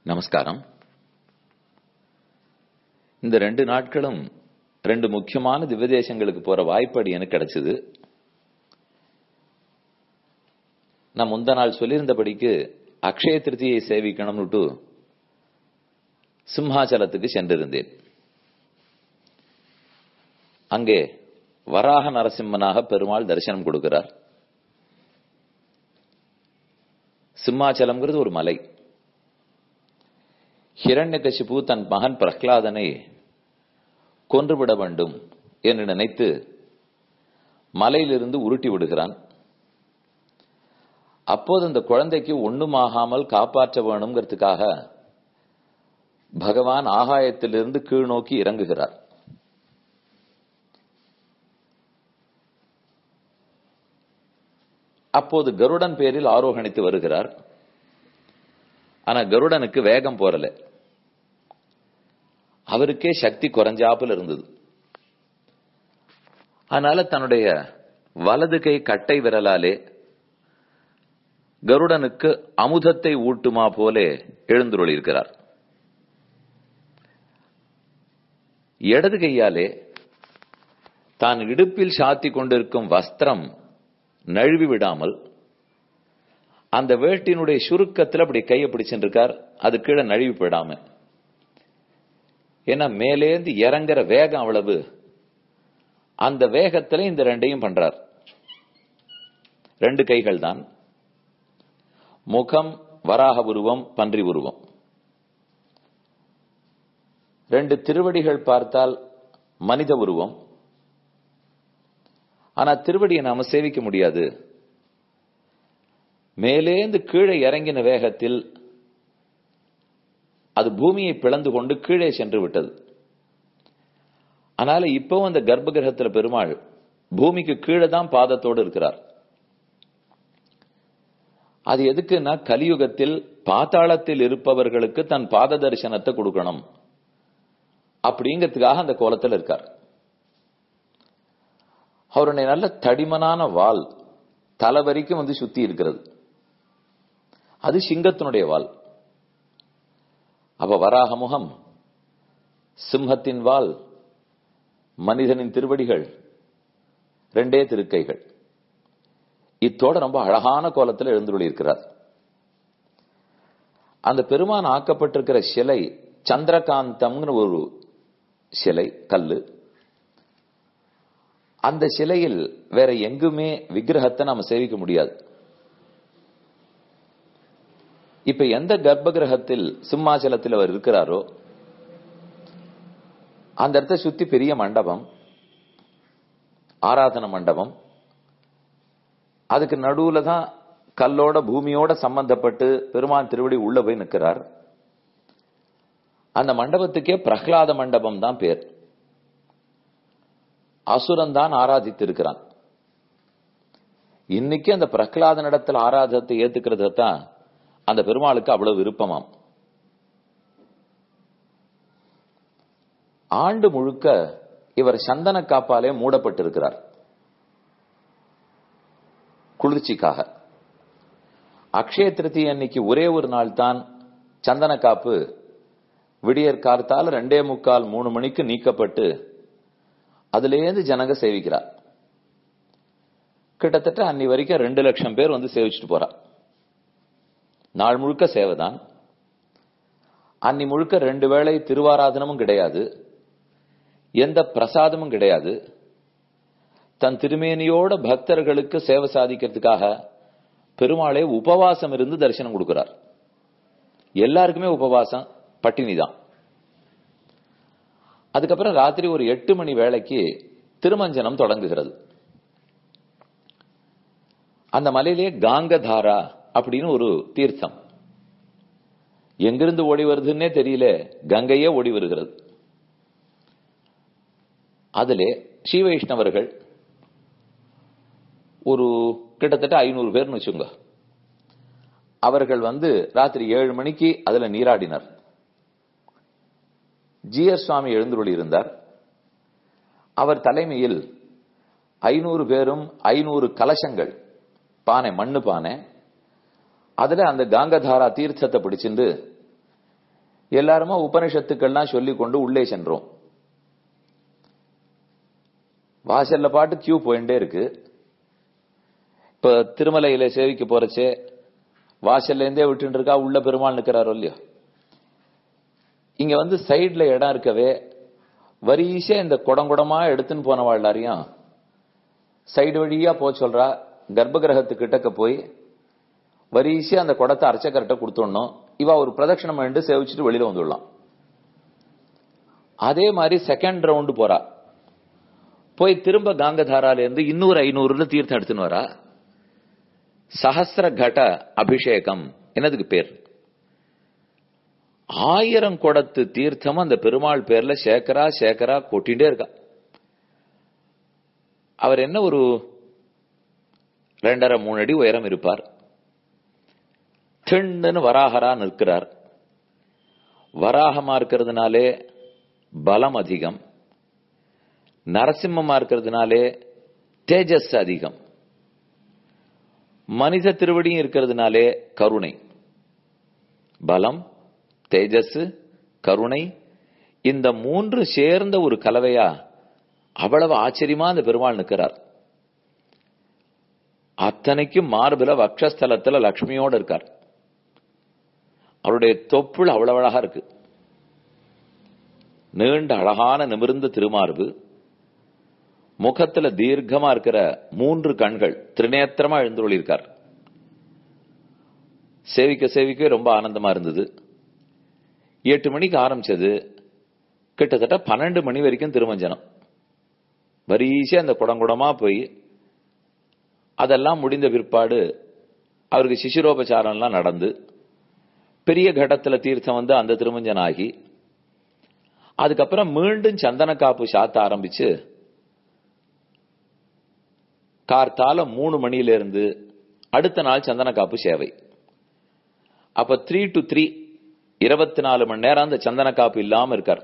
நமஸ்காரம் இந்த ரெண்டு நாட்களும் ரெண்டு முக்கியமான திவ்யதேசங்களுக்கு போற வாய்ப்பு எனக்கு கிடைச்சது நான் முந்த நாள் சொல்லியிருந்தபடிக்கு அக்ஷய திருத்தியை சேவிக்கணும்னுட்டு சிம்ஹாச்சலத்துக்கு சென்றிருந்தேன் அங்கே வராக நரசிம்மனாக பெருமாள் தரிசனம் கொடுக்கிறார் சிம்மாச்சலம்ங்கிறது ஒரு மலை ஹிரண்யகசிபு தன் மகன் பிரஹ்லாதனை கொன்றுவிட வேண்டும் என்று நினைத்து மலையிலிருந்து உருட்டி விடுகிறான் அப்போது அந்த குழந்தைக்கு ஒண்ணுமாகாமல் காப்பாற்ற வேணுங்கிறதுக்காக பகவான் ஆகாயத்திலிருந்து கீழ் நோக்கி இறங்குகிறார் அப்போது கருடன் பேரில் ஆரோகணித்து வருகிறார் ஆனா கருடனுக்கு வேகம் போறல அவருக்கே சக்தி குறைஞ்சாப்புல இருந்தது அதனால தன்னுடைய வலது கை கட்டை விரலாலே கருடனுக்கு அமுதத்தை ஊட்டுமா போலே எழுந்துருளிருக்கிறார் இடது கையாலே தான் இடுப்பில் சாத்தி கொண்டிருக்கும் வஸ்திரம் நழுவி விடாமல் அந்த வேட்டினுடைய சுருக்கத்தில் அப்படி கையை பிடிச்சிருக்கார் அது கீழே நழுவி போயிடாம ஏன்னா மேலேந்து இறங்குற வேகம் அவ்வளவு அந்த வேகத்துல இந்த ரெண்டையும் பண்றார் ரெண்டு கைகள் தான் முகம் வராக உருவம் பன்றி உருவம் ரெண்டு திருவடிகள் பார்த்தால் மனித உருவம் ஆனா திருவடியை நாம சேவிக்க முடியாது மேலேந்து கீழே இறங்கின வேகத்தில் அது பூமியை பிளந்து கொண்டு கீழே சென்று விட்டது அதனால இப்பவும் அந்த கர்ப்ப கிரகத்துல பெருமாள் பூமிக்கு கீழே தான் பாதத்தோடு இருக்கிறார் அது எதுக்குன்னா கலியுகத்தில் பாத்தாளத்தில் இருப்பவர்களுக்கு தன் பாத தரிசனத்தை கொடுக்கணும் அப்படிங்கிறதுக்காக அந்த கோலத்தில் இருக்கார் அவருடைய நல்ல தடிமனான வால் தலை வரைக்கும் வந்து சுத்தி இருக்கிறது அது சிங்கத்தினுடைய வால் அப்ப வராக முகம் சிம்மத்தின் வால் மனிதனின் திருவடிகள் ரெண்டே திருக்கைகள் இத்தோட ரொம்ப அழகான கோலத்தில் எழுந்துள்ளி இருக்கிறார் அந்த பெருமான் ஆக்கப்பட்டிருக்கிற சிலை சந்திரகாந்தம்னு ஒரு சிலை கல்லு அந்த சிலையில் வேற எங்குமே விக்கிரகத்தை நாம சேவிக்க முடியாது இப்ப எந்த கர்ப்ப கிரகத்தில் சிம்மாச்சலத்தில் அவர் இருக்கிறாரோ அந்த இடத்த சுத்தி பெரிய மண்டபம் ஆராதன மண்டபம் அதுக்கு நடுவுல தான் கல்லோட பூமியோட சம்பந்தப்பட்டு பெருமான் திருவடி உள்ள போய் நிற்கிறார் அந்த மண்டபத்துக்கே பிரஹ்லாத மண்டபம் தான் பேர் அசுரன் தான் ஆராதித்து இருக்கிறான் இன்னைக்கு அந்த பிரகலாத நடத்தில் ஆராதத்தை ஏத்துக்கிறது தான் அந்த பெருமாளுக்கு அவ்வளவு விருப்பமாம் ஆண்டு முழுக்க இவர் சந்தன காப்பாலே மூடப்பட்டிருக்கிறார் குளிர்ச்சிக்காக அக்ஷய திருத்தி அன்னைக்கு ஒரே ஒரு நாள் தான் சந்தன காப்பு விடியற் கார்த்தால் ரெண்டே முக்கால் மூணு மணிக்கு நீக்கப்பட்டு அதுலேருந்து ஜனங்க சேவிக்கிறார் கிட்டத்தட்ட அன்னி வரைக்கும் ரெண்டு லட்சம் பேர் வந்து சேவிச்சுட்டு போறா நாள் முழுக்க சேவைதான் அன்னி முழுக்க ரெண்டு வேளை திருவாராதனமும் கிடையாது எந்த பிரசாதமும் கிடையாது தன் திருமேனியோட பக்தர்களுக்கு சேவை சாதிக்கிறதுக்காக பெருமாளே உபவாசம் இருந்து தரிசனம் கொடுக்கிறார் எல்லாருக்குமே உபவாசம் பட்டினி தான் அதுக்கப்புறம் ராத்திரி ஒரு எட்டு மணி வேளைக்கு திருமஞ்சனம் தொடங்குகிறது அந்த மலையிலே காங்கதாரா அப்படின்னு ஒரு தீர்த்தம் எங்கிருந்து ஓடி வருதுன்னே தெரியல கங்கையே ஓடி வருகிறது அதிலே ஸ்ரீ வைஷ்ணவர்கள் ஒரு கிட்டத்தட்ட ஐநூறு பேர்னு வச்சுங்க அவர்கள் வந்து ராத்திரி ஏழு மணிக்கு அதுல நீராடினர் ஜிஎஸ் சுவாமி எழுந்துள்ளி இருந்தார் அவர் தலைமையில் ஐநூறு பேரும் ஐநூறு கலசங்கள் பானை மண்ணு பானை அதுல அந்த காங்கதாரா தீர்த்தத்தை பிடிச்சிருந்து எல்லாருமா உபனிஷத்துக்கள்லாம் சொல்லி கொண்டு உள்ளே சென்றோம் வாசல்ல பாட்டு கியூ போயிட்டே இருக்கு இப்ப திருமலையில சேவிக்க போறச்சே வாசல்ல இருந்தே விட்டு இருக்கா உள்ள பெருமாள் நிக்கிறாரோ இல்லையோ இங்க வந்து சைடுல இடம் இருக்கவே வரிசையா இந்த குடங்குடமா எடுத்துன்னு போனவா எல்லாரையும் சைடு வழியா போ சொல்றா கர்ப்ப கிரகத்துக்கிட்டக்க போய் வரிசையா அந்த குடத்தை அர்ச்சகர்கிட்ட கொடுத்துடணும் இவ ஒரு பிரதட்சணம் பண்ணிட்டு சேவிச்சுட்டு வெளியில வந்துடலாம் அதே மாதிரி செகண்ட் ரவுண்டு போறா போய் திரும்ப காங்கதாரால இருந்து இன்னொரு ஐநூறுல தீர்த்தம் எடுத்துன்னு வரா சஹசிர கட அபிஷேகம் என்னதுக்கு பேர் ஆயிரம் குடத்து தீர்த்தம் அந்த பெருமாள் பேர்ல சேக்கரா சேக்கரா கொட்டிட்டே இருக்கா அவர் என்ன ஒரு ரெண்டரை மூணு அடி உயரம் இருப்பார் திண்டுன்னு வராகரா நிற்கிறார் வராகமா இருக்கிறதுனாலே பலம் அதிகம் நரசிம்மமா இருக்கிறதுனாலே தேஜஸ் அதிகம் மனித திருவடியும் இருக்கிறதுனாலே கருணை பலம் தேஜஸ் கருணை இந்த மூன்று சேர்ந்த ஒரு கலவையா அவ்வளவு ஆச்சரியமா அந்த பெருமாள் நிற்கிறார் அத்தனைக்கும் மார்பில வக்ஷஸ்தலத்துல லக்ஷ்மியோட இருக்கார் அவருடைய தொப்புள் அவ்வளவு அழகா இருக்கு நீண்ட அழகான நிமிர்ந்த திருமார்பு முகத்துல தீர்க்கமா இருக்கிற மூன்று கண்கள் திரிநேத்திரமா எழுந்துள்ளிருக்கார் சேவிக்க சேவிக்க ரொம்ப ஆனந்தமா இருந்தது எட்டு மணிக்கு ஆரம்பிச்சது கிட்டத்தட்ட பன்னெண்டு மணி வரைக்கும் திருமஞ்சனம் வரிசையா அந்த குடங்குடமா போய் அதெல்லாம் முடிந்த பிற்பாடு அவருக்கு சிசிரோபச்சாரம்லாம் நடந்து பெரிய கடத்துல தீர்த்தம் வந்து அந்த திருமஞ்சனம் ஆகி அதுக்கப்புறம் மீண்டும் சந்தன காப்பு சாத்த ஆரம்பிச்சு கார்த்தால மூணு மணியில இருந்து அடுத்த நாள் சந்தன காப்பு சேவை அப்ப த்ரீ டு த்ரீ இருபத்தி நாலு மணி நேரம் அந்த சந்தன காப்பு இல்லாம இருக்கார்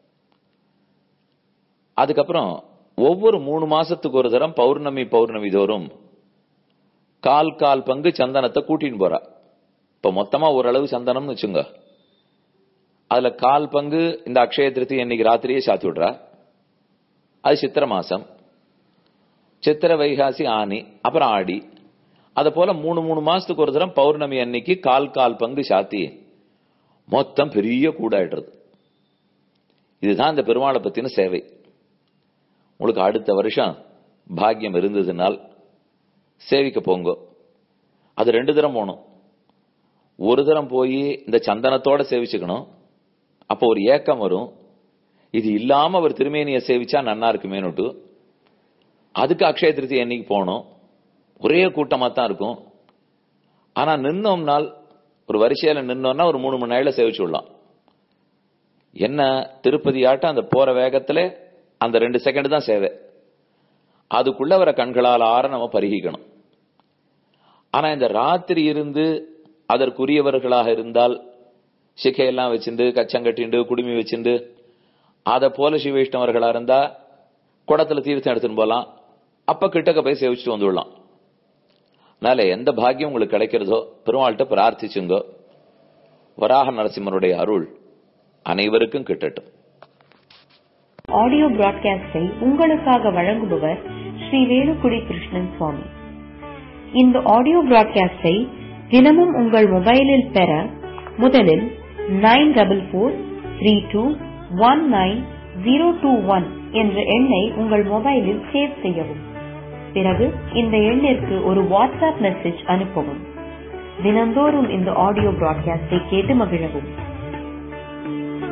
அதுக்கப்புறம் ஒவ்வொரு மூணு மாசத்துக்கு ஒரு தரம் பௌர்ணமி பௌர்ணமி தோறும் கால் கால் பங்கு சந்தனத்தை கூட்டின்னு போறா இப்ப மொத்தமா ஓரளவு சந்தனம்னு வச்சுங்க அதுல கால் பங்கு இந்த அக்ஷய திருத்தி இன்னைக்கு ராத்திரியே சாத்தி விடுறா அது சித்திர மாசம் சித்திர வைகாசி ஆனி அப்புறம் ஆடி அத போல மூணு மூணு மாசத்துக்கு ஒரு தரம் பௌர்ணமி அன்னைக்கு கால் கால் பங்கு சாத்தி மொத்தம் பெரிய கூடாயிடுறது இதுதான் இந்த பெருமாளை பத்தின சேவை உங்களுக்கு அடுத்த வருஷம் பாக்கியம் இருந்ததுனால் சேவிக்க போங்க அது ரெண்டு தரம் போகணும் ஒரு தரம் போய் இந்த சந்தனத்தோட சேவிச்சுக்கணும் அப்போ ஒரு ஏக்கம் வரும் இது இல்லாம அவர் திருமேனியை சேவிச்சா நன்னா இருக்குமேனுட்டு அதுக்கு அக்ஷய திருத்தி என்னைக்கு போகணும் ஒரே கூட்டமா தான் இருக்கும் ஆனா நின்னோம்னால் ஒரு வரிசையில நின்னோம்னா ஒரு மூணு மணி நேரம் சேவிச்சு விடலாம் என்ன திருப்பதி ஆட்டம் அந்த போற வேகத்துல அந்த ரெண்டு செகண்ட் தான் சேவை அதுக்குள்ள வர கண்களால் ஆற நம்ம பருகிக்கணும் ஆனா இந்த ராத்திரி இருந்து அதற்குரியவர்களாக இருந்தால் சிக்கையெல்லாம் வச்சுண்டு கச்சங்கட்டிண்டு குடுமி வச்சுண்டு அத போல சிவைஷ்ணவர்களா இருந்தா குடத்துல தீர்த்தம் எடுத்துன்னு போலாம் அப்ப கிட்டக்க போய் சேவிச்சுட்டு வந்துடலாம் அதனால எந்த பாக்கியம் உங்களுக்கு கிடைக்கிறதோ பெருமாள்கிட்ட பிரார்த்திச்சுங்க வராக நரசிம்மனுடைய அருள் அனைவருக்கும் கிட்டட்டும் ஆடியோ பிராட்காஸ்டை உங்களுக்காக வழங்குபவர் ஸ்ரீ வேலுக்குடி கிருஷ்ணன் சுவாமி இந்த ஆடியோ பிராட்காஸ்டை தினமும் உங்கள் மொபைலில் பெற முதலில் nine double four three two one nine zero two one என்ற எண்ணை உங்கள் மொபைலில் சேவ் செய்யவும் பிறகு இந்த எண்ணிற்கு ஒரு வாட்ஸ்அப் மெசேஜ் அனுப்பவும் தினந்தோறும் இந்த ஆடியோ பிராட்காஸ்டை கேட்டு மகிழவும்